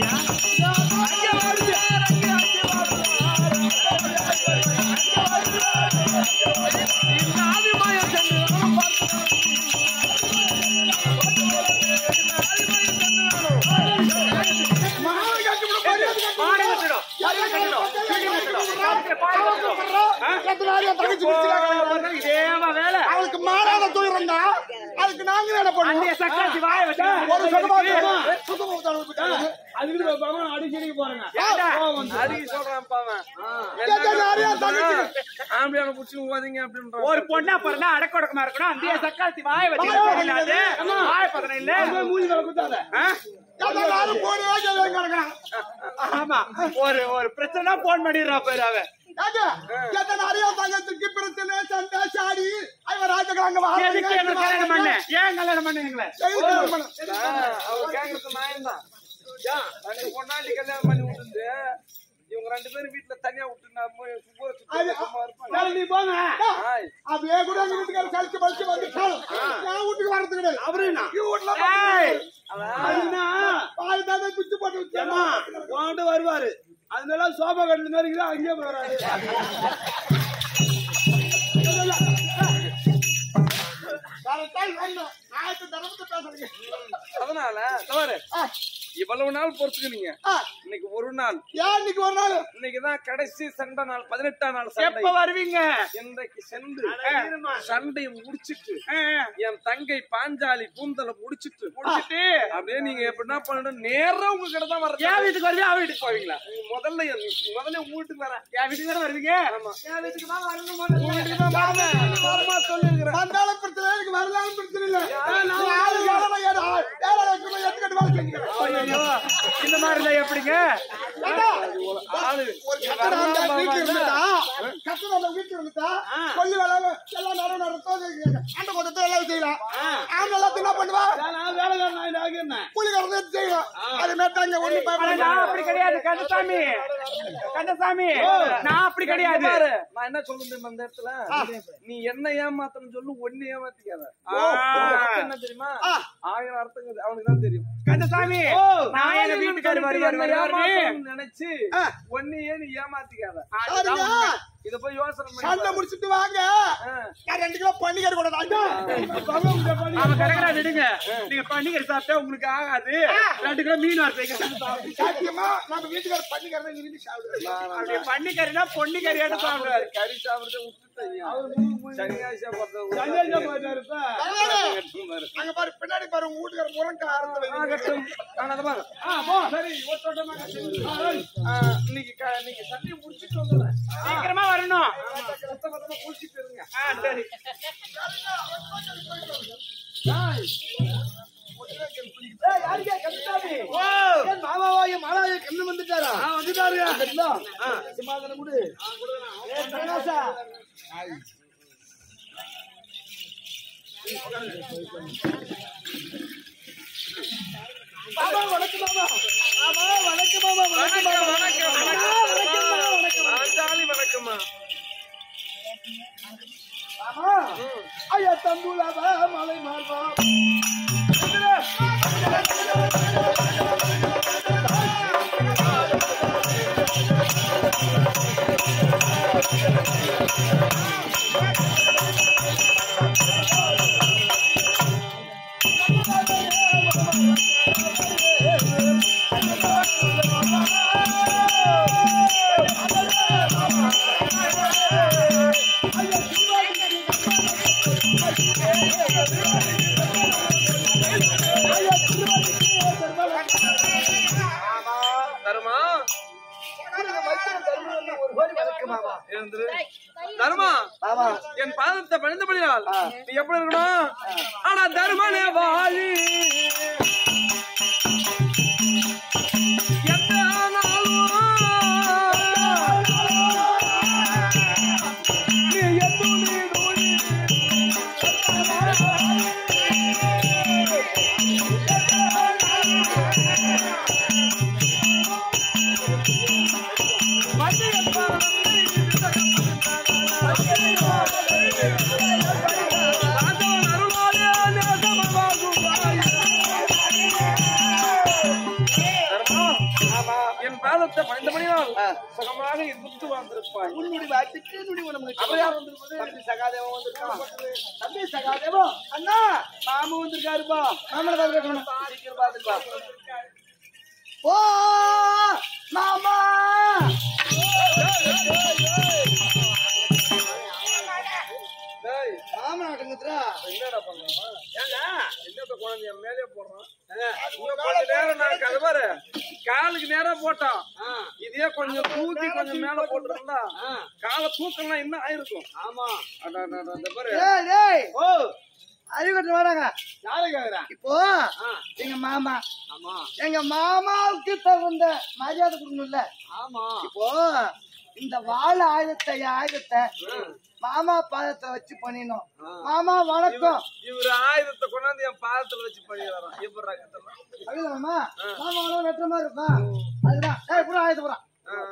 மகாவை கட்டி விட மரியாதை கட்டி பாடு கட்டிடும் பாடு கட்டிடும் எத்தனை நாள் என் தங்கச்சி பிடிச்சிருக்காங்க? இதேவா வேலை அவளுக்கு மாறாத துயரம்டா அதுக்கு நாங்க என்ன அந்த பண்ணுவோம் சக்காத்தி வாய வச்சு ஒரு சுகமா சுகமா விட்டாங்க அதுக்கு பகவான் அடிக்கடிக்கு போறேங்க ஏன்டா? அதுக்கு சொல்றான் பாவன் யாரையா தங்கச்சி ஆம்பியான புடிச்சு போவாதீங்க அப்படின்றான் ஒரு பொண்ணா பிறந்தா அடக்கொடக்கமா இருக்கணும் அந்த சக்காத்தி வாய வச்சு இல்லாது வாய பதனம் இல்ல மூஞ்சி மேல குத்தாத எல்லாரும் போனே கிடக்குறான் ஆமா ஒரு ஒரு பிரச்சனை போன் பண்ணிடுறா பேரு அவன் ஏங்க, எத்தனை நிறைய தங்கத்துக்கு பிரச்சனை சண்டை சாடி அவன் ராஜகிராங்க எதுக்கு என்ன கல்யாணம் பண்ண ஏன் கல்யாணம் பண்ணுவீங்களே அவர் கேக்குறது நியாயம் தான் ரெண்டு பொண்ணாண்டி கல்யாணம் பண்ணி விட்டுட்டு இவங்க ரெண்டு பேரும் வீட்டுல தனியா விட்டு நான் போய் சும்மா அது- சும்மா இருப்பாங்க நீ போங்க ஆய். அப்படியே கூட எங்க வீட்டுக்கார கழிச்சு பழிச்சு வந்து நான் வீட்டுக்கு வரது கிடையாது அவரு என்ன இவன் வீட்டுல ஏய், அதுனா பால் தானே குச்சி போட்டு ஏமா வச்சேன் உன்கிட்ட வருவாரு அதனால சோபா கட்டில மாதிரி இருக்குது அங்கேயே போறாரு அதனால தவறு இவ்வளவு நாள் பொறுத்துக்கினீங்க ஆ. இன்னைக்கு ஒரு நாள் ஏன் இன்னைக்கு ஒரு நாள் இன்னைக்குதான் கடைசி சண்டை நாள் பதினெட்டாம் நாள் சண்டை எப்ப வருவீங்க இன்றைக்கு சென்று சண்டையை முடிச்சிட்டு ஆ, என் தங்கை பாஞ்சாலி கூந்தலை முடிச்சிட்டு முடிச்சிட்டு அப்படியே நீங்க எப்படின்னா பண்ணணும் நேரா உங்க கிட்ட தான் என் வர்றது வீட்டுக்கு வருவியா அவன் வீட்டுக்கு போவீங்களா முதல்ல என் முதல்ல உன் வீட்டுக்கு வரேன் என் வீட்டுக்கு தானே வருவீங்க ஆமா என் வீட்டுக்கு தான் வரணும் உன் வீட்டுக்கு தான் வரேன் வரமா சொல்லிருக்கிறேன் வந்தாலும் பிரச்சனை இல்லை, எனக்கு வரலாலும் பிரச்சனை இல்லை. நான் ஆளு காலமா ஏறு, ஆ- ஏழரை லட்சம் ரூபாய் எடுத்துக்கிட்டு வேலை செஞ்சுக்கிறேன். ஐயோ இந்த மாதிரி இருந்தா எப்படிங்க ஏண்டா, ஆளு ஒரு கட்டடம் அந்த வீட்டுல இருந்துட்டா, கட்டடம் அந்த வீட்டுல இருந்துட்டா, கொல்லி வேலை, எல்லாம் நடு நடு தோசை, அண்டை கொட்டத்தை எல்லாம் செய்யலாம். ஆண் எல்லாத்தையும் என்ன பண்ணுவா? நான் வேலைக்காரன் ஆயிட்டு ஆகிருந்தேன் கூலிக்காரன் தான் செய்யலாம். அது மாதிரி அங்க ஒண்ணும் ஆனா பயப்பட நான் அப்படி கிடையாது கந்தசாமி கந்தசாமி நான் அப்படி கிடையாது பாரு, நான் என்ன சொல்றது தெரியுமா இந்த இடத்துல நீ என்ன ஏமாத்தணும் சொல்லு ஒண்ணு ஏமாத்திக்காத ஆ. உனக்கு அர்த்தம் என்ன தெரியுமா ஆயிரம் அர்த்தம் அவனுக்கு தான் தெரியும் கந்தசாமி நான் எங்க வீட்டுக்காரர் வருவார் வருவாரு ஏமாத்தணும்னு நினைச்சு ஒன்னையே நீ ஏமாத்திக்காத பாருங்க, இத போய் யோசனை சண்டை பண்ணி முடிச்சிட்டு வாங்க ஆ. நான் ரெண்டு கிலோ பன்னிக்கறி கூட தாங்க அவன் கிடக்குறா விடுங்க நீங்க பன்னிக்கறி சாப்பிட்டா உங்களுக்கு ஆகாது ரெண்டு கிலோ மீன் வறுத்தீங்க சாத்தியமா நம்ம வீட்டுக்கார பன்னிக்கறி தான் விரும்பி சாப்பிடுவேன் அப்படி பன்னிக்கறினா பொன்னிக்கறி எடுத்து சாப்பிடுவாரு கறி சாப்பிடுறத விட்டுட்டேன் சன்னியாசியா சன்னியாசியா பார்த்தா போயிட்டாரு இப்ப. அங்க பாரு பின்னாடி பாரு உங்க வீட்டுக்கார முரங்க ஆரம்பிச்சு ஆகட்டும். ஆனா அதை பாரு. ஆ, போ. சரி, ஒட்டோட்டமா கட்டி. ஆ, இன்னைக்கு க- இன்னைக்கு சண்டையை முடிச்சிட்டு வந்துடுறேன். சீக்கிரமா வரணும் ஆமா, ரத்த பத்தமா குளிச்சிட்டு இருங்க. ஆ, சரி ஏய், யாருக்கே கந்தசாமி? ஏன் மாமாவா, என் மாலாவே கண்ணு வந்துட்டாரா? சரிங்களா? சிம்மாசனம் கொடு. ஏய், பிரகாசா. மாமா, வணக்கம் மாமா. மாமா, வணக்கம் மாமா, வணக்கம் வணக்கம், மாமா. வணக்கம், மாமா, வணக்கம் மாமா, வணக்கம் மாமா. ஆண்டாளி வணக்கம்மா. மாமா, ஐயா தம்புலாவா, மலை மார்பா. தருமா ஒரு கோடி வணக்கம் மாமா. எழுந்துரு. தருமா மாமா, என் பாதத்தை பணிந்தபடியால் நீ எப்படி இருக்கணும் ஆனா தருமனே வாழி எந்த நாளும் நீ எத்துணை நோய் என் பாதத்தை பணிந்தபடியால் சுகமாக இருந்துட்டு வாழ்ந்திருப்பாய் உன்னுடைய வார்த்தைக்கு என்னுடைய உடம்புக்கு அவர் யார் வந்திருப்பது? தம்பி சகாதேவன் வந்திருக்கான். தம்பி சகாதேவா, அண்ணா மாமு வந்திருக்காருப்பா மாமனை பார்க்கணும் சீக்கிரம் பார்த்துக்கலாம் ஓ மாமா டேய், மாமன் ஆட்டங்குதுரா என்னடா பண்றான்? ஏங்க, என்னத்த குழந்தைய மேலே போடுறான்? இன்னும் கொஞ்ச நேரம் நான் கதை பாரு. காலுக்கு நேரா போட்டான் இதே கொஞ்சம் தூக்கி கொஞ்சம் மேல போட்டுருந்தா காலை தூக்கலாம் இன்னும் ஆயிருக்கும் ஆமா அடா, அடா, அடா, இந்த பாரு டேய் டேய் ஓ அறிவுக்கட்டு வராங்க யாரு கேக்குறா இப்போ எங்க மாமா எங்க மாமாவுக்கு தகுந்த மரியாதை கொடுக்கணும்ல ஆமா இப்போ இந்த வாழ ஆயுதத்தை ஆயுதத்தை மாமா பாதத்தை வச்சு பண்ணிடணும் மாமா வணக்கம் இவரு ஆயுதத்தை கொண்டாந்து என் பாதத்துல வச்சு பண்ணி வரோம் எப்படி கத்தலாம் அப்படியா மாமா மாமா அவ்வளவு வெட்டுற மாதிரி இருக்கும் அதுதான் ஏய் புறா ஆயுதம் புறா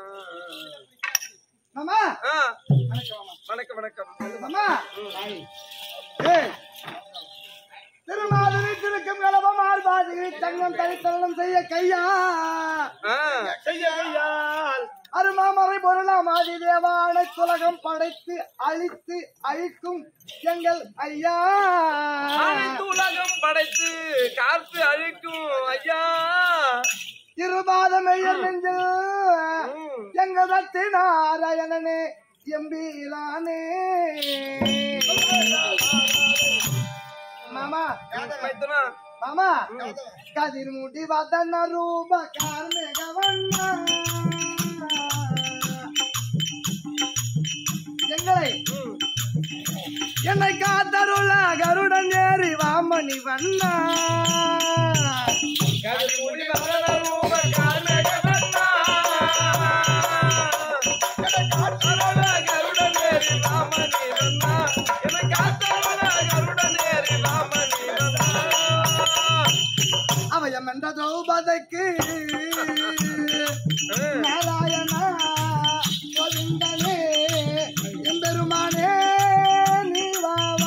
மாமா வணக்கம் வணக்கம் மாமா ஏய் திருமாதிரி திருக்கும் கலபம் ஆர்பாதிரி தங்கம் தனித்தரணம் செய்ய கையா ஆ, செய்ய கையால் அருமாமறை பொருளாம் ஆதி தேவானை உலகம் படைத்து அழித்து அழிக்கும் எங்கள் ஐயா அனைத்து உலகம் படைத்து காத்து அழிக்கும் ஐயா இருபாத மெய்யர் நெஞ்சில் எங்க தத்தி நாராயணனே எம்பீலானே மாமா மைத்துனா மாமா கதிர் முடி வதன ரூப கார்மேகவண்ண வண்ணா கதிர்முடி வளர ரூப கார்மேக வண்ணா. என காத்தவன கருடனேறி ராமனி வந்தா. என காத்தவன கருடனேறி ராமனி வந்தா. அவயம் என்ற திரௌபதிக்கு நாராயணா கோவிந்தனே எம்பெருமானே நீ வா வா.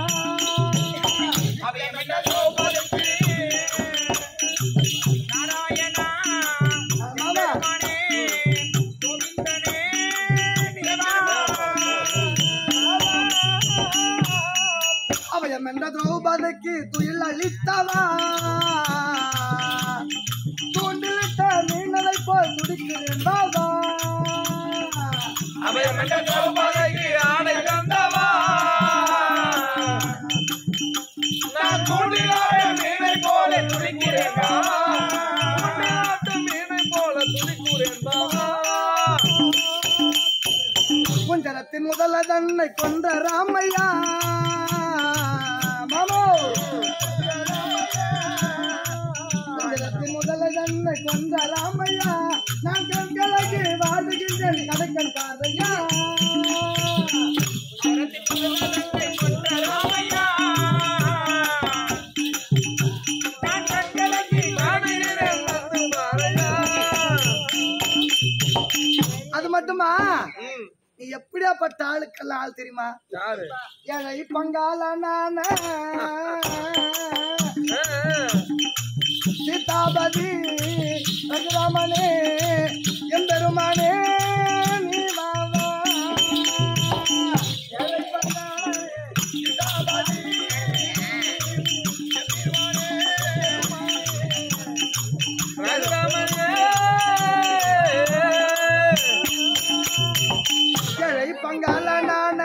அவையமிட்ட கோபுரத்து நாராயணா மாமா, கோவிந்தனே நிலவா. அவயம் என்ற திரௌபதிக்கு துயில் அளித்தவா தூண்டிலிட்ட மீனலை போல் துடிக்கிறேன் பாபா அவையமிட்ட கோபுரத்துக்கு ஆடை தந்தவா. நான் தூண்டிலாய மீனை போல துடிக்கிறேன் பாவா. தூண்டிலாட்ட மீனை போல துடிக்கிறேன் பாவா. குஞ்சரத்தின் முதல தன்னை கொன்ற ராமையா மாமோ குஞ்சரத்தின் முதல தன்னை கொன்ற ராமையா நான் கண்களுக்கு வாடுகின்றேன் கடற்கன் பாதையா ராமையா. நான் கண்கலங்கி வாடுகிறேன் வந்து பாரையா. அது மட்டுமா ம், நீ எப்படியாப்பட்ட ஆளுக்கெல்லாம் ஆள் தெரியுமா யாரு ஏழை பங்காளனான ஆ, ஆ. சீதாபதி ரகுராமனே எம்பெருமானே நீ வா வா. ஏழை பங்காளனே, சீதாபதி, ரகுராமனே. ஏழை பங்காளனான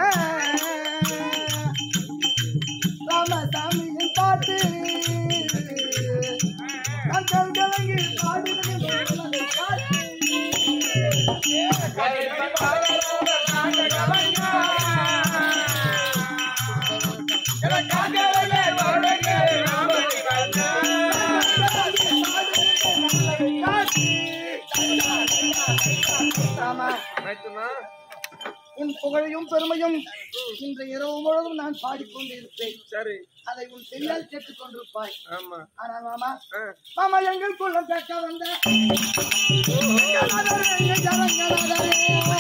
ராமசாமியின் பாட்டு கண்கள் கலங்கி பாடுவது பாட்டு கதிர்மணி பாலரோட நாங்க கலைஞா. என காதலே வாழகே ராமனி கண்ணா. ராமா ரைட்டுண்ணா? உன் புகழையும் பெருமையும் இன்று இரவு முழுவதும் நான் பாடிக்கொண்டிருப்பேன் சரி அதை உன் செவியால் கேட்டுக் கொண்டிருப்பாய் ஆமா ஆனால் மாமா ஆ. மாமா எங்கள் குள்ளம் கேட்க வந்த எங்கள் ஜனங்களாதரே.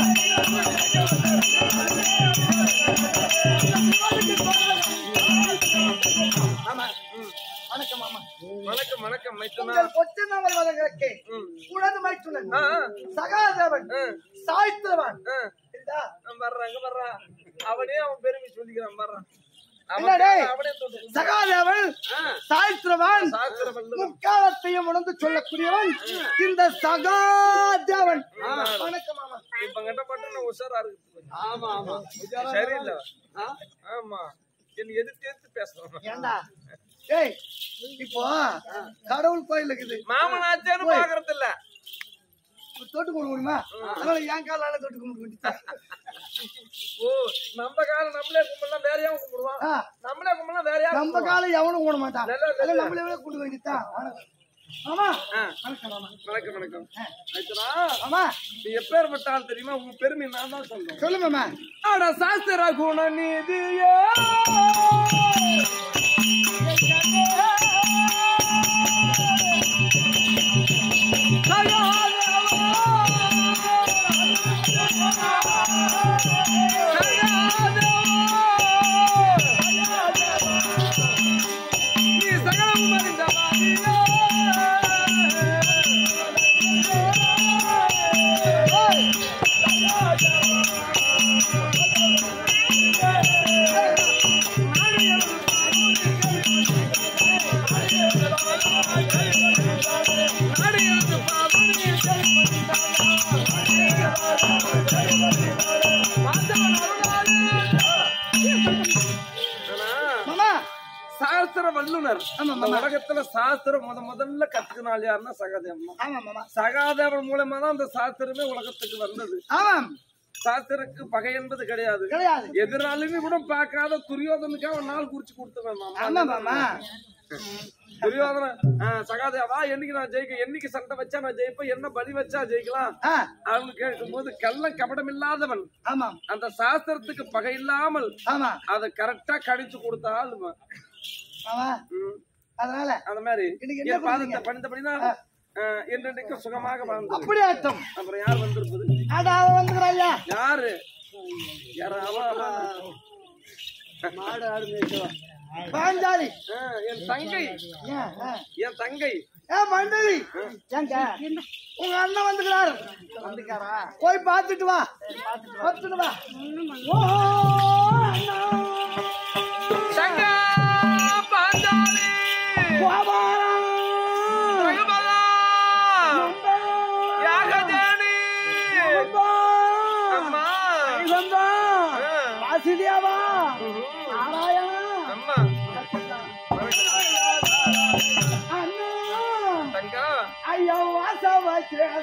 மாமா வணக்கம் மாமா வணக்கம் வணக்கம் மைத்துனா உங்கள் கொச்சின் வருவதற்கு ம். உனது மைத்துனன் ஆ, சகாதேவன் ஆ, சாய்த்திரவன் ஆ. இருந்தா நான் வர்றேன் அங்க வர்றான் அவனே அவன் பெருமை சொல்லிக்கிறான் வர்றான் அவன் என்னடே? பேரை அவனே சொல்றான் சகாதேவன் ஆ, சாய்த்திரவன் சாஸ்திர வல்லுவன். முக்காலத்தையும் உணர்ந்து சொல்லக்கூடியவன் இந்த சகாதேவன் ஆ. வணக்கம் மாமா இப்ப கிட்ட மட்டும் நான் உஷாரா இருக்கு ஆமா ஆமா சரியில்லை ஆமா என்ன எதிர்த்து எதிர்த்து பேசுறான் ஏண்டா ஏய் இப்போ கடவுள் கோயில் இருக்குது மாமனாச்சேன்னு பாக்குறது இல்ல தொட்டு கும்பிட முடியுமா அதனால என் காலால தொட்டு கும்பிட வேண்டியது ஓ நம்ம காலம் நம்மளே கும்பிடலாம் வேற யாரும் கும்பிடுவான் ஆ, நம்மளே கும்பிடலாம் வேற யாரும் நம்ம காலம் எவனும் கும்பிட மாட்டான் நல்லா இருக்கு. அதனால நம்மளே கும்பிட வேண்டியதுதான் ஆமா ஆ. வணக்கம் மாமா வணக்கம் வணக்கம் மைத்துனா, ஆமா நீ எப்பேற்பட்ட ஆள் தெரியுமா உன் பெருமை நான் தான் சொல்றேன் சொல்லு மாமா ஆட சாஸ்திர குண நீதியே நீ சகலமும் அறிந்த மாமா சாஸ்திர வல்லுனர் ஆமா, இந்த உலகத்துல சாஸ்திரம் முத முதல்ல கத்துக்கினாள் யாருன்னா சகாதேவன் ஆமா மாமா சகாதேவன் மூலமா தான் அந்த சாஸ்திரமே உலகத்துக்கு வந்தது ஆமாம் சாஸ்திரக்கு பகை என்பது கிடையாது கிடையாது எதிராளின்னு கூட பார்க்காத துரியோதனுக்கு அவன் நாள் குறிச்சு கொடுத்தவன் மாமா. ஆமா மாமா துரியோதன ஆ, சகாதேவா என்னைக்கு நான் ஜெயிக்க என்னைக்கு சண்டை வச்சா நான் ஜெயிப்பேன் என்ன பலி வச்சா ஜெயிக்கலாம் ஆ, அவனு கேட்கும் போது கள்ள கபடம் இல்லாதவன் ஆமாம் அந்த சாஸ்திரத்துக்கு பகை இல்லாமல் ஆமா அதை கரெக்டா கணிச்சு கொடுத்த ஆளு இவன். ஆமா ம். அதனால அந்த மாதிரி இன்னைக்கு என்ன என் பாதத்தை பண்ணீங்க? பணிந்தபடினா என்றென்றைக்கும் சுகமாக வாழ்ந்து அப்படி அர்த்தம் அப்புறம் யார் வந்திருப்பது அடா அவன் வந்துக்கிறாயா யாரு யாரு அவ அவ. மாடு ஆடு மேய்ச்சோம் பாஞ்சாலி ஆ, என் தங்கை ஏன், ஆ. என் தங்கை ஏ மண்டலி ஏங்க உங்க அண்ணன் வந்துக்கிறாரு வந்துக்காரா போய் பார்த்துட்டு வா பார்த்துட்டு வா ஓ அண்ணா தங்கா பாஞ்சாலி கோபாலா ரகுபதா, யாகஜானி அம்மா வந்தா ஆ. வாசுதேவா ம்ஹும். நாராயணா அம்மா அண்ணா தங்கா ஐயா வாசவ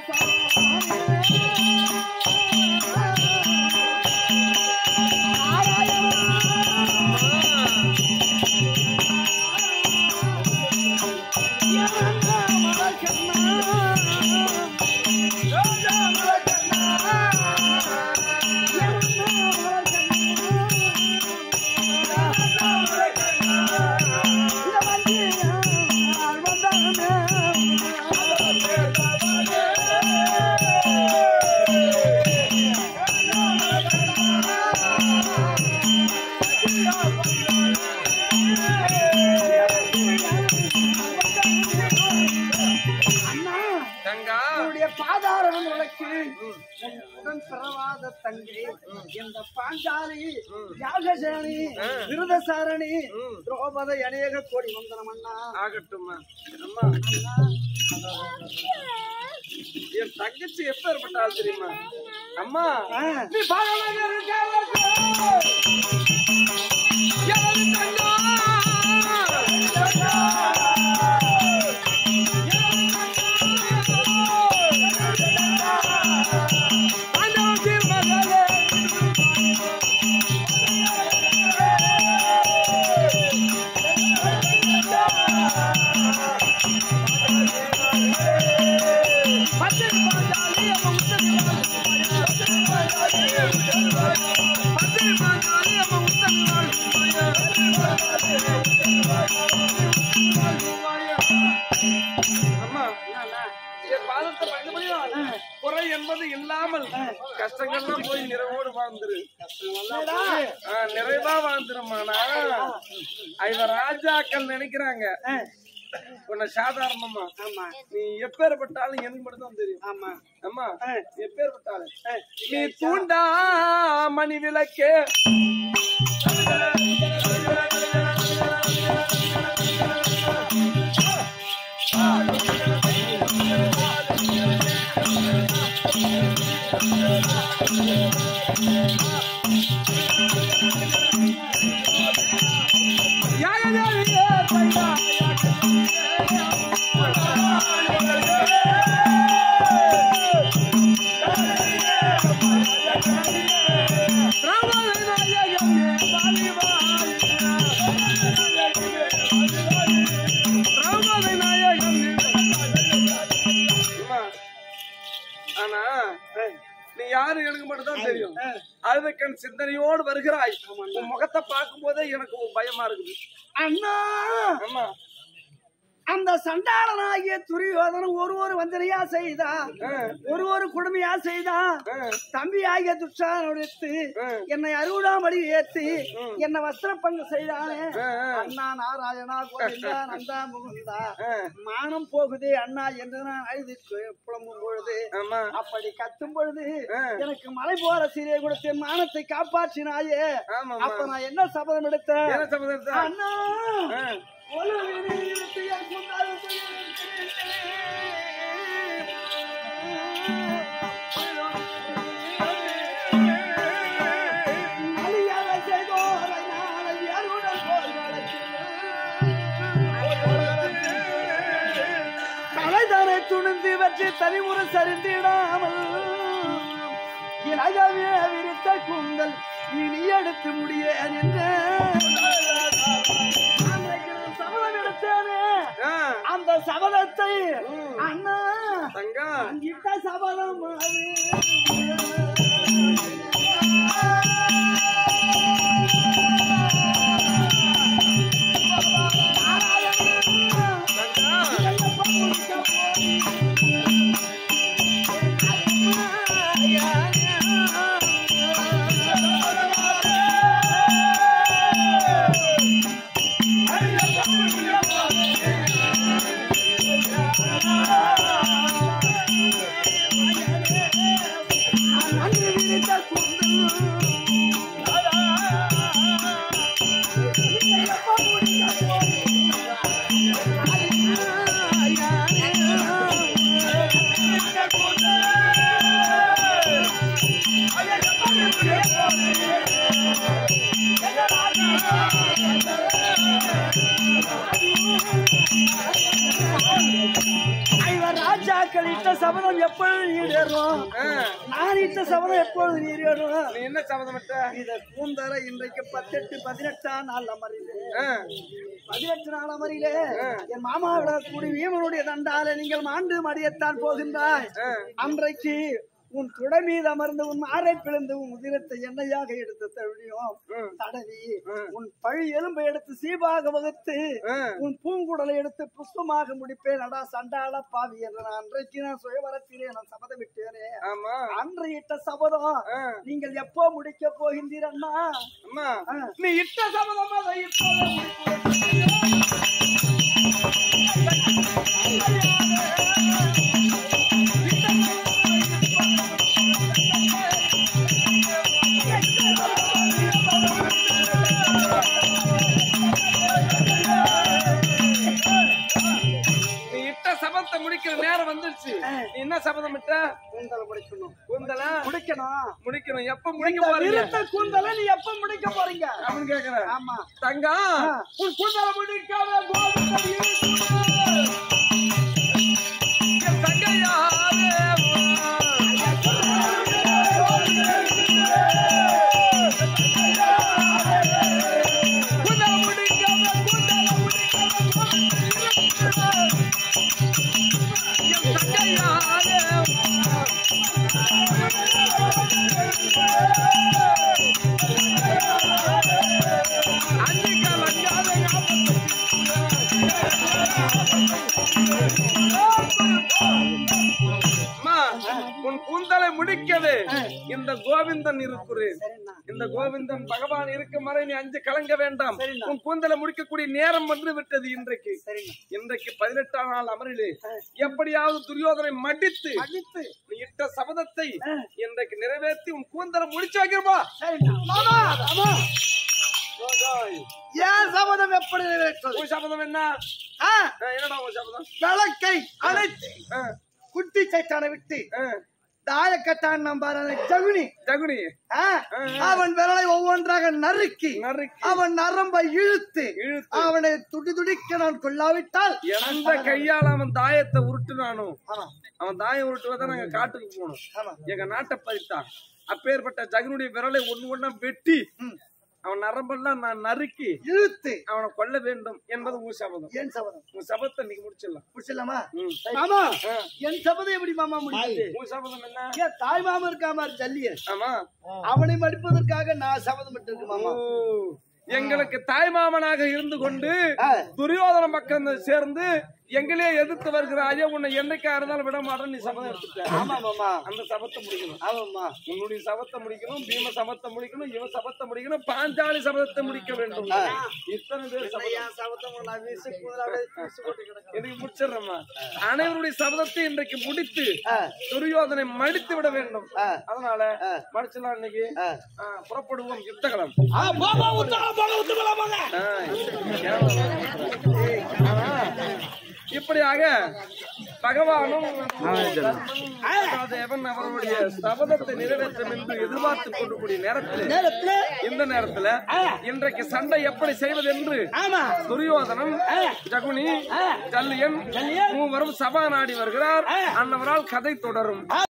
தங்கா என்னுடைய பாதாரம் உனக்கு உன் உடன் பிறவாத தங்கை இந்த பாஞ்சாலி யாகசேனி விருதசாரணி திரௌபத அநேக கோடி வந்தனம் அண்ணா ஆகட்டும்மா அம்மா என் தங்கச்சி எப்ப ஏற்பட்டால் தெரியுமா அம்மா நீ பாகமாக இருக்காத எனது தங்கா அம்மா என் பாதத்தை பயன்படியும் குறை என்பது இல்லாமல் கஷ்டங்கள்லாம் போய் நிறைவோடு வாழ்ந்துரு ஆ, நிறைவா வாழ்ந்துருமானா இவ ராஜாக்கள் நினைக்கிறாங்க உன்னை சாதாரணமா ஆமா நீ எப்பேற்பட்டாலும் எனக்கு மட்டும் தான் தெரியும் ஆமா அம்மா எப்பேற்பட்டாலும் நீ தூண்டா மணி விளக்கே அம்மா, ஆனா நீ யாரு எனக்கு மட்டும் தான் தெரியும் அழுதக்கண் சிந்தனையோடு வருகிறாய் உன் முகத்தை பார்க்கும் போதே எனக்கு ஒரு பயமா இருக்குது அண்ணா ஆமா அந்த சண்டாளனாகிய துரியோதனன் ஒரு ஒரு வஞ்சனையா செய்தா ஒரு ஒரு கொடுமையா செய்தா தம்பி ஆகிய துஷானுடைத்து என்னை அறுபதாம் ஏத்தி என்னை வஸ்திர பங்கு செய்தானே அண்ணா நாராயணா கோவிந்தா நந்தா முகுந்தா மானம் போகுதே அண்ணா என்று நான் அழுது புலம்பும் பொழுது ஆமா அப்படி கத்தும் பொழுது எனக்கு மலை போற சீரை கொடுத்து மானத்தை காப்பாற்றினாயே ஆமா அப்ப நான் என்ன சபதம் எடுத்தேன் என்ன சம்பந்தம் அண்ணா உலகினை இருத்தி என் குந்தால் அழியாத செய்தோரை நாளை அருடன் போய் தலைதனை துணிந்து வெற்றி தனிமுறை சரிந்திடாமல் இலகவே விரித்த குந்தல் இனி எடுத்து முடிய நின்ற அன்றைக்கு நான் சபதம் எடுத்த விட்டேனே ஆ, அந்த சபதத்தை அண்ணா தங்கம் இட்ட சபதம் அது. இவர் ராஜாக்கள் இட்ட சபதம் எப்பொழுது நீரேறும் ஆ, நான் இட்ட சபதம் எப்பொழுது நீரேறும் நீ என்ன சபதமிட்ட இத கூந்தல இன்றைக்கு பத்தெட்டு பதினெட்டாம் நாள் அமரிலே ஆ, பதினெட்டு நாள் அமரிலே என் மாமாவிட கூடி வீமனுடைய தண்டால நீங்கள் மாண்டு மடியத்தான் போகின்றாய் ஆ. அன்றைக்கு உன் குடை மீது அமர்ந்து உன் மாரை பிளந்து உன் உதிரத்தை எண்ணெயாக எடுத்து தழுவியும் தடவி உன் பழி எலும்பை எடுத்து சீபாக வகுத்து ஆ. உன் பூங்குடலை எடுத்து புஷ்பமாக முடிப்பேன் அடா சண்டாள பாவி என்று நான் அன்றைக்கு நான் சுயவரத்திலே நான் சபதம் விட்டேனே ஆமா அன்று இட்ட சபதம் ஆ. நீங்கள் எப்போ முடிக்க போகின்றீர் அண்ணா அம்மா ஆ. நீ இட்ட சபதம் அதை இப்போதே முடிப்பு. நீ இட்ட சபதத்தை முடிக்கிற நேரம் வந்துருச்சு நீ என்ன சபதம் இட்ட கூந்தலை முடிக்கணும் கூந்தல முடிக்கணும் முடிக்கணும் எப்ப முடிக்க இந்த போறீங்க விருத்த கூந்தலை நீ எப்ப முடிக்க போறீங்க அவன் கேக்குறேன் ஆமா தங்கம் ஆ. உன் கூந்தல முடிக்காத கோவிந்தன் இருக்கு. என் தங்கையாரே கூந்தல முடிக்காத, கூந்தல முடிக்காத கோவிந்தன் இருக்கு. என் தங்கையாரே அன்னைக்கு அலங்காத அம்மா, உன் கூந்தலை முடிக்கவே இந்த கோவிந்தன் இருக்கிறேன் சரிண்ணா இந்த கோவிந்தன் பகவான் இருக்கும் வரை நீ அஞ்சு கலங்க வேண்டாம் சரிண்ணா. உன் கூந்தலை முடிக்கக்கூடிய நேரம் வந்து விட்டது இன்றைக்கு சரிண்ணா இன்றைக்கு பதினெட்டாம் நாள் அமரிலே எப்படியாவது துரியோதனை மடித்து மன்னித்து நீ இட்ட சபதத்தை இன்றைக்கு நிறைவேற்றி உன் கூந்தலை முடிச்சு வைக்கிறப்பா சரிண்ணா மாமா மாமா ஏன் சபதம் எப்படி நிறைவேற்றது உன் சபதம் என்ன ஆ, ஆ, என்னடா உன் சபதம் விளக்கை அணைத்து ஆ, குட்டி சைத்தானை விட்டு ஆ, தாயக்கட்டான் நம்பாரான ஜகுனி ஜகுனி ஆ, அவன் விரலை ஒவ்வொன்றாக நறுக்கி நறுக்கி அவன் நரம்பை இழுத்து இழுத்து அவனை துடி துடிக்க நான் கொள்ளாவிட்டால் எந்த கையால அவன் தாயத்தை உருட்டுனானோ ஆமா அவன் தாயம் உருட்டுவதை நாங்க காட்டுக்கு போனோம் ஆமா எங்க நாட்டை பறித்தான் அப்பேற்பட்ட ஜகனுடைய விரலை ஒண்ணு ஒண்ணா வெட்டி அவன் நரம்பெல்லாம் நான் நறுக்கி இழுத்து அவனை கொல்ல வேண்டும் என்பது உன் சபதம் ஏன் சபதம் உன் சபதத்தை இன்னைக்கு முடிச்சிடலாம் புடிச்சலாமா ம். மாமா ஆ. என் சபதம் எப்படி மாமா முடியுது உன் சபதம் என்ன ஏன் தாய் மாமா இருக்கா மாதிரி ஜல்லிய ஆமா அவனை மடிப்பதற்காக நான் சபதம் விட்டு மாமா ஓ, எங்களுக்கு தாய்மாமனாக இருந்து கொண்டு ஆ. துரியோதன மக்கள் சேர்ந்து எங்களே எதிர்த்து வருகிறாயே உன்னை என்னைக்கா இருந்தாலும் விட மாட்டேன் நீ சபதம் எடுத்துட்ட ஆமா மாமா அந்த சபத்தை முடிக்கணும் ஆமாம்மா உன்னுடைய சபத்தை முடிக்கணும் பீம சபத்தை முடிக்கணும் இவ சபத்தை முடிக்கணும் பாஞ்சாலி சபதத்தை முடிக்க வேண்டும் இத்தனை பேர் சபதம் என் சபதம் நான் வீசு குதிரை வீசு போட்டு கிடக்கிறேன். எனக்கு முடிச்சிடுறேம்மா அனைவருடைய சபதத்தை இன்றைக்கு முடித்து ஆ. துரியோதனை மடித்து விட வேண்டும் ஆ. அதனால மடிச்சலாம் இன்னைக்கு ஆ. ஆ, புறப்படுவோம் யுத்தகலம் ஆ, போமா, உத்தரவு போங்க, உத்தரவு போங்க. இப்படியாக பகவானும் தேவன் அவருடைய சபதத்தை நிறைவேற்றும் என்று எதிர்பார்த்துக் கொண்டிருக்கூடிய நேரத்தில் நேரத்துல, இந்த நேரத்துல இன்றைக்கு சண்டை எப்படி செய்வது என்று ஆமா துரியோதனன் ஜகுனி ஜல்லியன் மூவரும் சபா நாடி வருகிறார் அன்னவரால் கதை தொடரும்